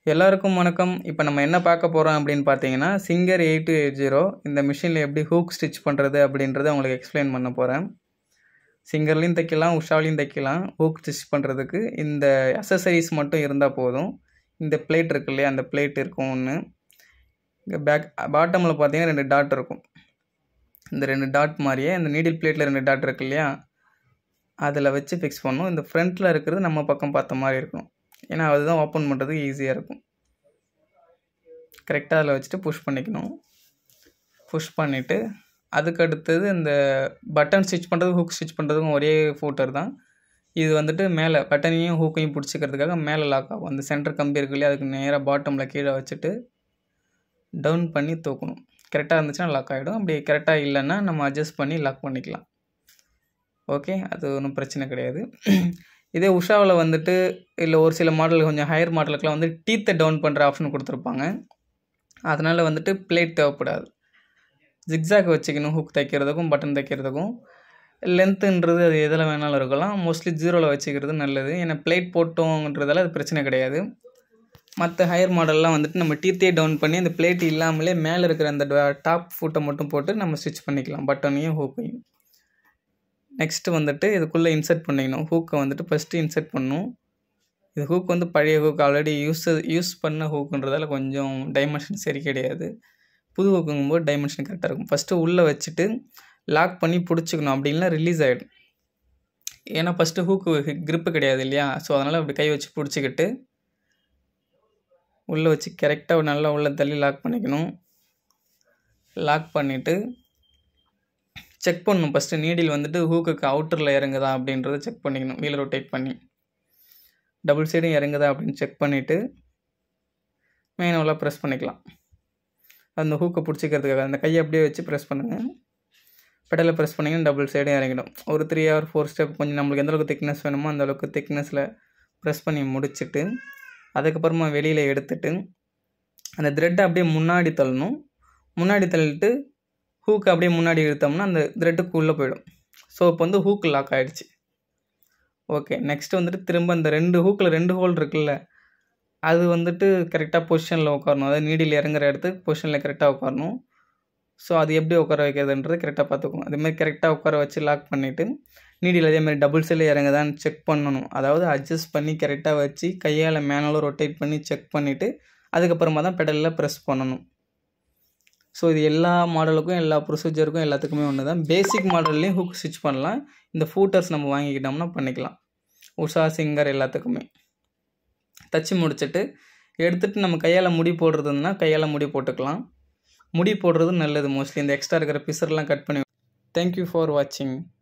எல்லாருக்கும் வணக்கம் இப்போ நம்ம என்ன பார்க்க போகிறோம் அப்படின்னு பார்த்தீங்கன்னா Singer eight two eight zero இந்த மிஷினில் எப்படி ஹூக் ஸ்டிச் பண்ணுறது அப்படின்றத உங்களுக்கு எக்ஸ்பிளைன் பண்ண போகிறேன் சிங்கர்லேயும் தைக்கலாம் உஷாவிலையும் தைக்கலாம் ஹூக் ஸ்டிச் பண்ணுறதுக்கு இந்த அசசரிஸ் மட்டும் இருந்தால் போதும் இந்த பிளேட் இருக்கு இல்லையா அந்த பிளேட் இருக்கும் ஒன்று இங்கே பேக் பாட்டமில் பார்த்தீங்கன்னா ரெண்டு டாட் இருக்கும் இந்த ரெண்டு டாட் மாதிரியே இந்த நீடில் பிளேட்டில் ரெண்டு டாட் இருக்கு இல்லையா அதில் வச்சு ஃபிக்ஸ் பண்ணணும் இந்த ஃப்ரண்ட்டில் இருக்கிறது நம்ம பக்கம் பார்த்த மாதிரி இருக்கணும் ஏன்னா அதுதான் ஓப்பன் பண்ணுறதுக்கு ஈஸியாக இருக்கும் கரெக்டாக அதில் வச்சுட்டு புஷ் பண்ணிக்கணும் புஷ் பண்ணிவிட்டு அதுக்கு அடுத்தது இந்த பட்டன் ஸ்டிச் பண்ணுறது ஹூக் ஸ்டிச் பண்ணுறதுக்கும் ஒரே ஃபூட்டர் தான் இது வந்துட்டு மேலே பட்டனையும் ஹூக்கையும் பிடிச்சிக்கிறதுக்காக மேலே லாக் ஆகும் அந்த சென்டர் கம்பி இருக்கு இல்லையா அதுக்கு நேராக பாட்டமில் கீழே வச்சுட்டு டவுன் பண்ணி தூக்கணும் கரெக்டாக இருந்துச்சுன்னா லாக் ஆகிடும் அப்படி கரெக்டாக இல்லைன்னா நம்ம அட்ஜஸ்ட் பண்ணி லாக் பண்ணிக்கலாம் ஓகே அது ஒன்றும் பிரச்சனை கிடையாது இதே உஷாவில் வந்துட்டு இல்லை ஒரு சில மாடல் கொஞ்சம் ஹையர் மாடலுக்குலாம் வந்து டீத்தை டவுன் பண்ணுற ஆப்ஷன் கொடுத்துருப்பாங்க அதனால் வந்துட்டு பிளேட் தேவைப்படாது ஜிக்ஸாக் வச்சுக்கணும் ஹூக் தைக்கிறதுக்கும் பட்டன் தைக்கிறதுக்கும் லென்த்துன்றது அது எதில் வேணாலும் இருக்கலாம் மோஸ்ட்லி ஜீரோவில் வச்சுக்கிறது நல்லது ஏன்னா பிளேட் போட்டோன்றதால அது பிரச்சனை கிடையாது மற்ற ஹையர் மாடல்லாம் வந்துட்டு நம்ம டீத்தே டவுன் பண்ணி அந்த பிளேட் இல்லாமலே மேலே இருக்கிற அந்த டாப் ஃபுட்டை மட்டும் போட்டு நம்ம ஸ்டிச் பண்ணிக்கலாம் பட்டனையும் ஹூக்கையும் நெக்ஸ்ட்டு வந்துட்டு இதுக்குள்ளே இன்சர்ட் பண்ணிக்கணும் ஹூக்கை வந்துட்டு ஃபஸ்ட்டு இன்சர்ட் பண்ணணும் இது ஹூக் வந்து பழைய ஹூக் ஆல்ரெடி யூஸ் யூஸ் பண்ண ஹூக்குன்றதால கொஞ்சம் டைமென்ஷன் சரி கிடையாது புது ஹூக்குங்கும்போது டைமென்ஷன் கரெக்டாக இருக்கும் ஃபஸ்ட்டு உள்ளே வச்சுட்டு லாக் பண்ணி பிடிச்சிக்கணும் அப்படின்லாம் ரிலீஸ் ஆகிடும் ஏன்னா ஃபஸ்ட்டு ஹூக்கு க்ரிப்பு கிடையாது இல்லையா ஸோ அதனால் அப்படி கை வச்சு பிடிச்சிக்கிட்டு உள்ளே வச்சு கரெக்டாக நல்லா உள்ளே தள்ளி லாக் பண்ணிக்கணும் லாக் பண்ணிவிட்டு செக் பண்ணணும் ஃபஸ்ட்டு நீடில் வந்துட்டு ஹூக்குக்கு அவுட்டரில் இறங்குதா அப்படின்றத செக் பண்ணிக்கணும் வீல் ரொட்டேட் பண்ணி டபுள் சைடும் இறங்குதா அப்படின்னு செக் பண்ணிவிட்டு மேனுவலாக ப்ரெஸ் பண்ணிக்கலாம் அந்த ஹூக்கை பிடிச்சிக்கிறதுக்காக அந்த கையை அப்படியே வச்சு ப்ரெஸ் பண்ணுங்கள் பெடலை ப்ரெஸ் பண்ணிங்கன்னா டபுள் சைடும் இறங்கிடும் ஒரு த்ரீ ஆர் ஃபோர் ஸ்டெப் கொஞ்சம் நம்மளுக்கு எந்த அளவுக்கு திக்னஸ் வேணுமோ அந்த அளவுக்கு திக்னஸில் ப்ரெஸ் பண்ணி முடிச்சுட்டு அதுக்கப்புறமா வெளியில் எடுத்துட்டு அந்த த்ரெட்டை அப்படியே முன்னாடி தள்ளணும் முன்னாடி தள்ளிட்டு ஹூக்கு அப்படியே முன்னாடி இழுத்தோம்னா அந்த த்ரெட்டுக்கு உள்ளே போயிடும் ஸோ இப்போ வந்து ஹூக் லாக் ஆகிடுச்சு ஓகே நெக்ஸ்ட் வந்துட்டு திரும்ப அந்த ரெண்டு ஹூக்கில் ரெண்டு ஹோல் இருக்குல்ல அது வந்துட்டு கரெக்டாக பொசிஷனில் உட்காரணும் அதாவது நீடில் இறங்குற இடத்துக்கு பொசிஷனில் கரெக்டாக உட்காரணும் ஸோ அது எப்படி உட்கார வைக்கிறதுன்றது கரெக்டாக பார்த்துக்கணும் அதேமாதிரி கரெக்டாக உட்கார வச்சு லாக் பண்ணிவிட்டு நீடில் அதேமாதிரி டபுள் செல் இறங்குதான்னு செக் பண்ணணும் அதாவது அட்ஜஸ்ட் பண்ணி கரெக்டாக வச்சு கையால் மேனாலும் ரொட்டேட் பண்ணி செக் பண்ணிவிட்டு அதுக்கப்புறமா தான் பெடலில் ப்ரெஸ் பண்ணணும் ஸோ இது எல்லா மாடலுக்கும் எல்லா ப்ரொசீஜருக்கும் எல்லாத்துக்குமே ஒன்று தான் பேசிக் மாடல்லையும் ஹுக் ஸ்டிச் பண்ணலாம் இந்த ஃபூட்டர்ஸ் நம்ம வாங்கிக்கிட்டோம்னா பண்ணிக்கலாம் உஷா சிங்கர் எல்லாத்துக்குமே தச்சு முடிச்சுட்டு எடுத்துகிட்டு நம்ம கையால் முடி போடுறதுன்னா கையால் முடி போட்டுக்கலாம் முடி போடுறது நல்லது மோஸ்ட்லி இந்த எக்ஸ்ட்ரா இருக்கிற பிசர்லாம் கட் பண்ணி தேங்க்யூ ஃபார் வாட்சிங்